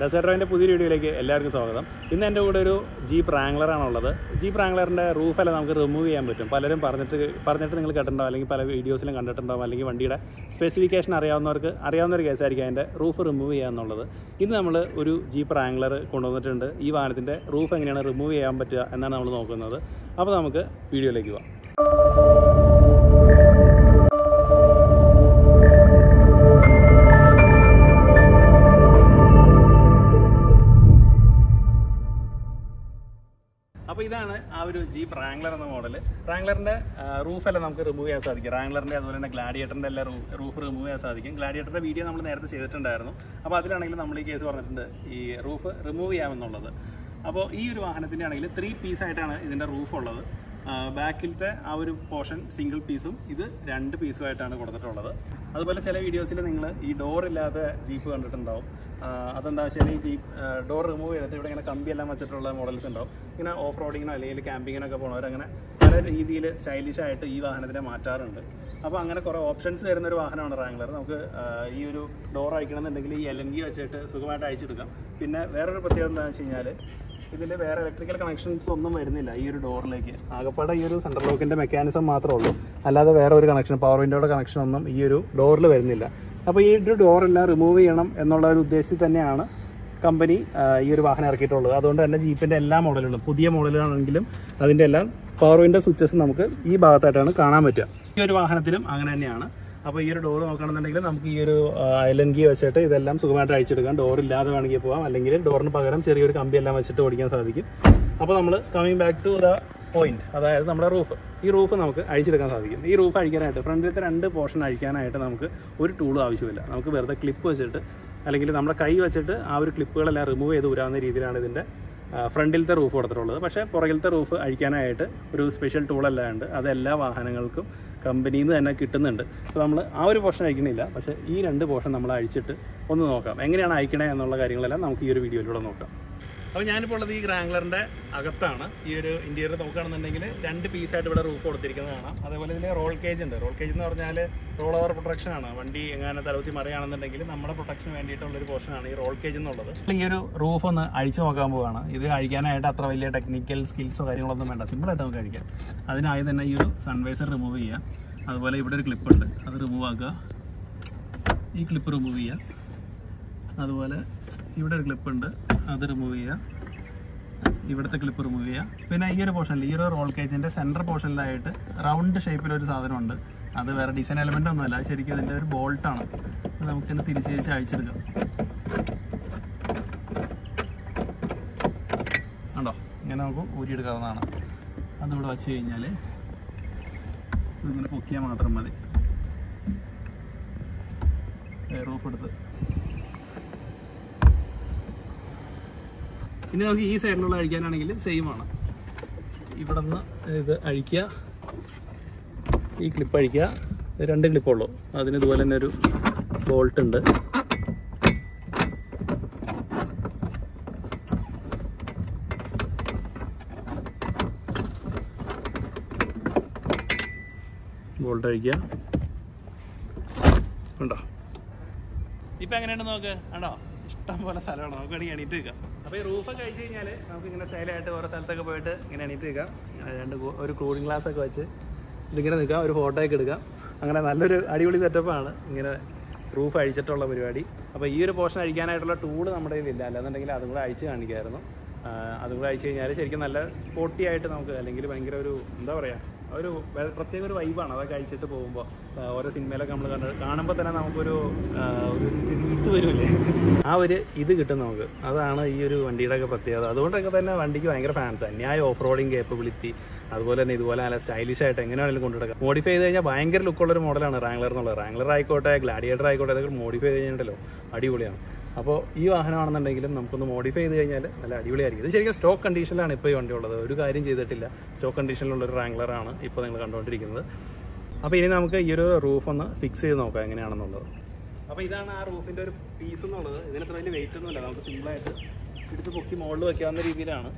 ടെസർ ഡ്രൈവിൻ്റെ പുതിയ വീഡിയോയിലേക്ക് എല്ലാവർക്കും സ്വാഗതം ഇന്ന് എൻ്റെ കൂടെ ഒരു ജീപ്പ് റാംഗ്ലറാണ് ഉള്ളത് ജീപ്പ് റാംഗ്ലറിൻ്റെ റൂഫെല്ലാം നമുക്ക് റിമൂവ് ചെയ്യാൻ പറ്റും പലരും പറഞ്ഞിട്ട് പറഞ്ഞിട്ട് നിങ്ങൾ കേട്ടിട്ടുണ്ടാവും അല്ലെങ്കിൽ പല വീഡിയോസിലും കണ്ടിട്ടുണ്ടാവും അല്ലെങ്കിൽ വണ്ടിയുടെ സ്പെസിഫിക്കേഷൻ അറിയാവുന്നവർക്ക് അറിയാവുന്ന ഒരു കേസായിരിക്കും അതിൻ്റെ റൂഫ് റിമൂവ് ചെയ്യുക എന്നുള്ളത് ഇന്ന് നമ്മൾ ഒരു ജീപ്പ് റാംഗ്ലർ കൊണ്ടുവന്നിട്ടുണ്ട് ഈ വാഹനത്തിൻ്റെ റൂഫ് എങ്ങനെയാണ് റിമൂവ് ചെയ്യാൻ പറ്റുക എന്നാണ് നമ്മൾ നോക്കുന്നത് അപ്പോൾ നമുക്ക് വീഡിയോയിലേക്ക് പോകാം അപ്പോൾ ഇതാണ് ആ ഒരു ജീപ്പ് റാംഗ്ലർ എന്ന മോഡൽ റാംഗ്ലറിൻ്റെ റൂഫെല്ലാം നമുക്ക് റിമൂവ് ചെയ്യാൻ സാധിക്കും റാംഗ്ലറിൻ്റെ അതുപോലെ തന്നെ ഗ്ലാഡിയേറ്ററിൻ്റെ എല്ലാം റൂഫ് റിമൂവ് ചെയ്യാൻ സാധിക്കും ഗ്ലാഡിയേറ്ററിൻ്റെ വീഡിയോ നമ്മൾ നേരത്തെ ചെയ്തിട്ടുണ്ടായിരുന്നു അപ്പോൾ അതിലാണെങ്കിൽ നമ്മൾ ഈ കേസ് പറഞ്ഞിട്ടുണ്ട് ഈ റൂഫ് റിമൂവ് ചെയ്യാമെന്നുള്ളത് അപ്പോൾ ഈ ഒരു വാഹനത്തിൻ്റെ ആണെങ്കിൽ ത്രീ പീസായിട്ടാണ് ഇതിൻ്റെ റൂഫ് ഉള്ളത് ബാക്കിലത്തെ ആ ഒരു പോർഷൻ സിംഗിൾ പീസും ഇത് രണ്ട് പീസുമായിട്ടാണ് കൊടുത്തിട്ടുള്ളത് അതുപോലെ ചില വീഡിയോസിൽ നിങ്ങൾ ഈ ഡോർ ഇല്ലാത്ത ജീപ്പ് കണ്ടിട്ടുണ്ടാവും ആ, അതെന്താ വെച്ചാൽ ഈ ജീപ്പ് ഡോർ റിമൂവ് ചെയ്തിട്ട് ഇവിടെ ഇങ്ങനെ കമ്പിയെല്ലാം വെച്ചിട്ടുള്ള മോഡൽസ് ഉണ്ടാവും ഇങ്ങനെ ഓഫ് റോഡിങ്ങിനോ അല്ലെങ്കിൽ ക്യാമ്പിങ്ങിനൊക്കെ പോകണവർ അങ്ങനെ പല രീതിയിൽ സ്റ്റൈലിഷ് ആയിട്ട് ഈ വാഹനത്തിനെ മാറ്റാറുണ്ട് അപ്പോൾ അങ്ങനെ കുറേ ഓപ്ഷൻസ് തരുന്ന ഒരു വാഹനമാണ് റാംഗ്ലർ നമുക്ക് ആ, ഈ ഒരു ഡോർ അയക്കണമെന്നുണ്ടെങ്കിൽ ഈ എൽ എൻ ജി വെച്ചിട്ട് സുഖമായിട്ട് അയച്ചെടുക്കാം പിന്നെ വേറൊരു പ്രത്യേകത എന്താണെന്ന് വെച്ച് കഴിഞ്ഞാൽ ഇതിൽ വേറെ ഇലക്ട്രിക്കൽ കണക്ഷൻസ് ഒന്നും വരുന്നില്ല ഈ ഒരു ഡോറിലേക്ക് ആകപ്പാടെ ഈ ഒരു സെൻട്രൽ ലോക്കിന്റെ മെക്കാനിസം മാത്രമേ ഉള്ളൂ അല്ലാതെ വേറെ ഒരു കണക്ഷൻ പവർ വിൻഡോയുടെ കണക്ഷൻ ഒന്നും ഈ ഒരു ഡോറിൽ വരുന്നില്ല അപ്പോൾ ഈ ഒരു ഡോറെല്ലാം റിമൂവ് ചെയ്യണം എന്നുള്ള ഒരു ഉദ്ദേശത്തിൽ തന്നെയാണ് കമ്പനി ഈ ഒരു വാഹനം ഇറക്കിയിട്ടുള്ളത് അതുകൊണ്ട് തന്നെ ജീപ്പിന്റെ എല്ലാ മോഡലുകളും പുതിയ മോഡലുകളാണെങ്കിലും അതിന്റെ എല്ലാം പവർ വിൻഡോ സ്വിച്ചസ് നമുക്ക് ഈ ഭാഗത്തായിട്ടാണ് കാണാൻ പറ്റുക ഈ ഒരു വാഹനത്തിലും അങ്ങനെ തന്നെയാണ് അപ്പോൾ ഈ ഒരു ഡോർ നോക്കണമെന്നുണ്ടെങ്കിൽ നമുക്ക് ഈ ഒരു ഐലൻ കീ വെച്ചിട്ട് ഇതെല്ലാം സുഖമായിട്ട് അഴിച്ചെടുക്കാം ഡോർ ഇല്ലാതെ വേണമെങ്കിൽ പോകാം അല്ലെങ്കിൽ ഡോറിന് പകരം ചെറിയൊരു കമ്പി എല്ലാം വെച്ചിട്ട് ഓടിക്കാൻ സാധിക്കും അപ്പോൾ നമ്മൾ coming back to the point അതായത് നമ്മുടെ റൂഫ് ഈ റൂഫ് നമുക്ക് അഴിച്ചെടുക്കാൻ സാധിക്കും ഈ റൂഫ് അഴിക്കാനായിട്ട് ഫ്രണ്ടിലത്തെ രണ്ട് പോർഷൻ അഴിക്കാനായിട്ട് നമുക്ക് ഒരു ടൂളും ആവശ്യമില്ല നമുക്ക് വെറുതെ ക്ലിപ്പ് വെച്ചിട്ട് അല്ലെങ്കിൽ നമ്മുടെ കൈ വെച്ചിട്ട് ആ ഒരു ക്ലിപ്പുകളെല്ലാം റിമൂവ് ചെയ്ത് ഊരാവുന്ന രീതിയിലാണ് ഇതിൻ്റെ ഫ്രണ്ടിലത്തെ റൂഫ് കൊടുത്തിട്ടുള്ളത് പക്ഷേ പുറകിലത്തെ റൂഫ് അഴിക്കാനായിട്ട് ഒരു സ്പെഷ്യൽ ടൂളെല്ലാം ഉണ്ട് അത് എല്ലാ വാഹനങ്ങൾക്കും കമ്പനിയിൽ നിന്ന് തന്നെ കിട്ടുന്നുണ്ട് അപ്പോൾ നമ്മൾ ആ ഒരു പോർഷൻ അഴിക്കണില്ല പക്ഷേ ഈ രണ്ട് പോർഷൻ നമ്മൾ അഴിച്ചിട്ട് ഒന്ന് നോക്കാം എങ്ങനെയാണ് അഴിക്കണേ എന്നുള്ള കാര്യങ്ങളെല്ലാം നമുക്ക് ഈ ഒരു വീഡിയോയിലൂടെ നോക്കാം അപ്പോൾ ഞാനിപ്പോൾ ഉള്ളത് ഈ ഗ്രാംഗ്ലറിൻ്റെ അകത്താണ് ഈ ഒരു ഇന്റീരിയർ നോക്കുകയാണെന്നുണ്ടെങ്കിൽ രണ്ട് പീസായിട്ട് ഇവിടെ റൂഫ് കൊടുത്തിരിക്കുന്നത് കാണാം അതേപോലെ ഇതിൽ റോൾ കേജ് ഉണ്ട് റോൾ കേജ് എന്ന് പറഞ്ഞാൽ റോൾ ഓവർ പ്രൊട്ടക്ഷൻ ആണ് വണ്ടി എങ്ങനെ തലവത്തി മറിയാണെന്നുണ്ടെങ്കിൽ നമ്മുടെ പ്രൊട്ടക്ഷന് വേണ്ടിയിട്ടുള്ള ഒരു പോർഷനാണ് ഈ റോൾ കേജ് എന്നുള്ളത് ഈ ഒരു റൂഫ് ഒന്ന് അഴിച്ചു നോക്കാൻ പോവാണ് ഇത് അഴിക്കാനായിട്ട് അത്ര വലിയ ടെക്നിക്കൽ സ്കിൽസോ കാര്യങ്ങളൊന്നും വേണ്ട സിമ്പിളായിട്ട് നമുക്ക് അഴിക്കാം അതിനായി തന്നെ ഈ ഒരു സൺവൈസർ റിമൂവ് ചെയ്യാം അതുപോലെ ഇവിടെ ഒരു ക്ലിപ്പ് ഉണ്ട് അത് റിമൂവ് ആക്കുക ഈ ക്ലിപ്പ് റിമൂവ് ചെയ്യാം അതുപോലെ ഇവിടെ ഒരു ക്ലിപ്പ് ഉണ്ട് അത് റിമൂവ് ചെയ്യാം ഇവിടുത്തെ ക്ലിപ്പ് റിമൂവ് ചെയ്യാം പിന്നെ ഈ ഒരു പോർഷനിൽ ഈ ഒരു റോൾ കേജിൻ്റെ സെൻറ്റർ പോർഷനിലായിട്ട് റൗണ്ട് ഷേപ്പിലൊരു സാധനമുണ്ട് അത് വേറെ ഡിസൈൻ എലമെൻ്റ് ഒന്നുമല്ല ശരിക്കും ഇതിൻ്റെ ഒരു ബോൾട്ടാണ് അത് നമുക്കിന്ന് തിരിച്ച് തിരിച്ച് അഴിച്ചെടുക്കാം ഉണ്ടോ ഇങ്ങനെ നമുക്ക് ഊരിയെടുക്കാവുന്നതാണ് അതിവിടെ വെച്ച് കഴിഞ്ഞാൽ ഇതിങ്ങനെ പൊക്കിയാൽ മാത്രം മതി റൂഫ് എടുത്ത് ഇനി നമുക്ക് ഈ സൈഡിലുള്ള അഴിക്കാനാണെങ്കിൽ സെയിം ആണ് ഇവിടെ നിന്ന് ഇത് അഴിക്കുക ഈ ക്ലിപ്പ് അഴിക്കുക ഇത് രണ്ട് ക്ലിപ്പുള്ളൂ അതിന് ഇതുപോലെ തന്നെ ഒരു ബോൾട്ട് ഉണ്ട് ബോൾട്ട് അഴിക്കുക ഉണ്ടോ ഇപ്പൊ എങ്ങനെയുണ്ട് നോക്ക് കണ്ടോ ഇഷ്ടം പോലെ സ്ഥലമാണ് നമുക്ക് വേണമെങ്കിൽ എണീറ്റ് നിൽക്കാം അപ്പോൾ ഈ റൂഫൊക്കെ കഴിച്ച് കഴിഞ്ഞാൽ നമുക്ക് ഇങ്ങനെ സ്റ്റൈലായിട്ട് ഓരോ സ്ഥലത്തൊക്കെ പോയിട്ട് ഇങ്ങനെ എണീറ്റ് നിൽക്കാം ഇങ്ങനെ രണ്ട് കൂ- ഒരു കൂളിംഗ് ഗ്ലാസ് ഒക്കെ വെച്ച് ഇതിങ്ങനെ നിൽക്കാം ഒരു ഫോട്ടോ ഒക്കെ എടുക്കാം അങ്ങനെ നല്ലൊരു അടിപൊളി സെറ്റപ്പാണ് ഇങ്ങനെ റൂഫ് അഴിച്ചിട്ടുള്ള പരിപാടി അപ്പോൾ ഈ ഒരു പോർഷൻ അഴിക്കാനായിട്ടുള്ള ടൂള് നമ്മുടെ കയ്യിലില്ല അല്ലാന്നുണ്ടെങ്കിൽ അതും കൂടെ അഴിച്ച് കാണിക്കായിരുന്നു ആ, അതും കൂടെ അഴിച്ച് കഴിഞ്ഞാൽ ശരിക്കും നല്ല സ്പോട്ടി ആയിട്ട് നമുക്ക് അല്ലെങ്കിൽ ഭയങ്കര ഒരു എന്താ പറയുക ഒരു വേ- പ്രത്യേക ഒരു വൈബാണ് അതൊക്കെ അഴിച്ചിട്ട് പോകുമ്പോൾ ഓരോ സിനിമയിലൊക്കെ നമ്മൾ കണ്ട് കാണുമ്പോൾ തന്നെ നമുക്കൊരു ആ, ഒരു ഈത്ത് വരില്ലേ ആ ഒരു ഇത് കിട്ടും നമുക്ക് അതാണ് ഈ ഒരു വണ്ടിയുടെ ഒക്കെ പ്രത്യേകത അതുകൊണ്ടൊക്കെ തന്നെ വണ്ടിക്ക് ഭയങ്കര ഫാൻസ് അന്യായ ഓഫ് റോഡിങ് കേപ്പബിലിറ്റി അതുപോലെ തന്നെ ഇതുപോലെ നല്ല സ്റ്റൈലിഷ് ആയിട്ട് എങ്ങനെ വേണമെങ്കിലും കൊണ്ടുനടക്കാം മോഡിഫൈ ചെയ്ത് കഴിഞ്ഞാൽ ഭയങ്കര ലുക്കുള്ള ഒരു മോഡലാണ് റാംഗ്ലർ എന്നുള്ളത് റാംഗ്ലർ ആയിക്കോട്ടെ ഗ്ലാഡിയേറ്റർ ആയിക്കോട്ടെ അതൊക്കെ മോഡിഫൈ ചെയ്ത് കഴിഞ്ഞിട്ടുണ്ടല്ലോ അടിപൊളിയാണ് അപ്പോൾ ഈ വാഹനമാണെന്നുണ്ടെങ്കിലും നമുക്കൊന്ന് മോഡിഫൈ ചെയ്ത് കഴിഞ്ഞാൽ നല്ല അടിപൊളിയായിരിക്കും ഇത് ശരിക്കും സ്റ്റോക്ക് കണ്ടീഷനിലാണ് ഇപ്പോൾ ഈ വണ്ടി ഉള്ളത് ഒരു കാര്യം ചെയ്തിട്ടില്ല സ്റ്റോക്ക് കണ്ടീഷനിലുള്ള ഒരു റാംഗ്ലറാണ് ഇപ്പോൾ നിങ്ങൾ കണ്ടുകൊണ്ടിരിക്കുന്നത് അപ്പോൾ ഇനി നമുക്ക് ഈ ഒരു റൂഫ് ഒന്ന് ഫിക്സ് ചെയ്ത് നോക്കാം എങ്ങനെയാണെന്നുള്ളത് അപ്പോൾ ഇതാണ് ആ റൂഫിൻ്റെ ഒരു പീസ് എന്നുള്ളത് ഇതിനത്ര വലിയ വെയിറ്റ് ഒന്നുമില്ല നമുക്ക് സിമ്പിളായിട്ട് എടുത്ത് പൊക്കി മുകളിൽ വയ്ക്കാവുന്ന രീതിയിലാണ്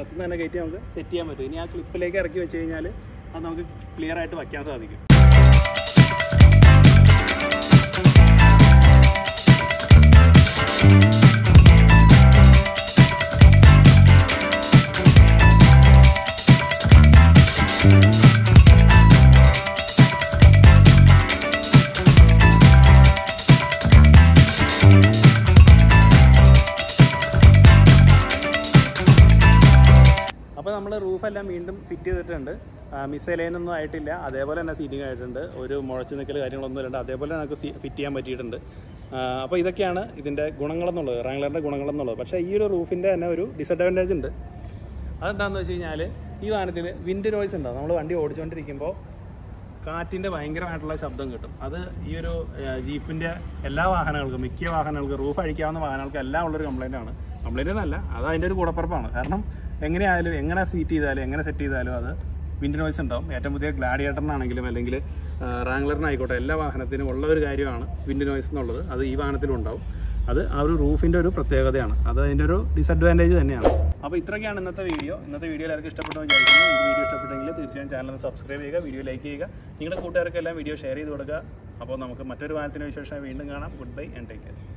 അകത്തുനിന്ന് തന്നെ കയറ്റി നമുക്ക് സെറ്റ് ചെയ്യാൻ പറ്റും ഇനി ആ ക്ലിപ്പിലേക്ക് ഇറക്കി വെച്ച് കഴിഞ്ഞാൽ അത് നമുക്ക് ക്ലിയർ ആയിട്ട് വയ്ക്കാൻ സാധിക്കും അപ്പോൾ നമ്മൾ റൂഫെല്ലാം വീണ്ടും ഫിറ്റ് ചെയ്തിട്ടുണ്ട് മിസൈലൈനൊന്നും ആയിട്ടില്ല അതേപോലെ തന്നെ സീറ്റിംഗ് ആയിട്ടുണ്ട് ഒരു മുഴച്ചു നിൽക്കൽ കാര്യങ്ങളൊന്നും ഇല്ല അതേപോലെ നമുക്ക് ഫിറ്റ് ചെയ്യാൻ പറ്റിയിട്ടുണ്ട് അപ്പോൾ ഇതൊക്കെയാണ് ഇതിൻ്റെ ഗുണങ്ങളെന്നുള്ളത് റാങ്ലറിൻ്റെ ഗുണങ്ങളെന്നുള്ളത് പക്ഷേ ഈ ഒരു റൂഫിൻ്റെ തന്നെ ഒരു ഡിസഡ്വാൻറ്റേജ് ഉണ്ട് അതെന്താണെന്ന് വെച്ച് കഴിഞ്ഞാൽ ഈ വാഹനത്തിന് വിൻഡ് നോയ്സ് ഉണ്ടാവും നമ്മൾ വണ്ടി ഓടിച്ചുകൊണ്ടിരിക്കുമ്പോൾ കാറ്റിൻ്റെ ഭയങ്കരമായിട്ടുള്ള ശബ്ദം കിട്ടും അത് ഈ ഒരു ജീപ്പിൻ്റെ എല്ലാ വാഹനങ്ങൾക്കും മിക്ക വാഹനങ്ങൾക്കും റൂഫ് അഴിക്കാവുന്ന വാഹനങ്ങൾക്ക് എല്ലാം ഉള്ളൊരു കംപ്ലൈൻ്റ് ആണ് കംപ്ലൈൻ്റ് എന്നല്ല അത് അതിൻ്റെ ഒരു കൂടപ്പുറപ്പാണ് കാരണം എങ്ങനെയായാലും എങ്ങനെ സീറ്റ് ചെയ്താലും എങ്ങനെ സെറ്റ് ചെയ്താലും അത് വിൻഡ് നോയ്സ് ഉണ്ടാവും ഏറ്റവും പുതിയ ഗ്ലാഡിയേറ്ററിനാണെങ്കിലും അല്ലെങ്കിൽ റാങ്ലറിനായിക്കോട്ടെ എല്ലാ വാഹനത്തിനും ഉള്ള ഒരു കാര്യമാണ് വിൻഡ് നോയ്സ് എന്നുള്ളത് അത് ഈ വാഹനത്തിലും ഉണ്ടാവും അത് ആ ഒരു റൂഫിൻ്റെ ഒരു പ്രത്യേകതയാണ് അത് അതിൻ്റെ ഒരു ഡിസഡ്വാൻറ്റേജ് തന്നെയാണ് അപ്പോൾ ഇത്രയൊക്കെയാണ് ഇന്നത്തെ വീഡിയോ ഇന്നത്തെ വീഡിയോ എല്ലാവർക്കും ഇഷ്ടപ്പെട്ടു എന്ന് വിചാരിക്കുന്നു ഈ വീഡിയോ ഇഷ്ടപ്പെട്ടെങ്കിൽ തീർച്ചയായും ചാനൽ ഒന്ന് സബ്സ്ക്രൈബ് ചെയ്യുക വീഡിയോ ലൈക്ക് ചെയ്യുക നിങ്ങളുടെ കൂട്ടുകാർക്കെല്ലാം വീഡിയോ ഷെയർ ചെയ്ത് കൊടുക്കുക അപ്പോൾ നമുക്ക് മറ്റൊരു വാഹനത്തിന് വിശേഷം വീണ്ടും കാണാം goodbye and take care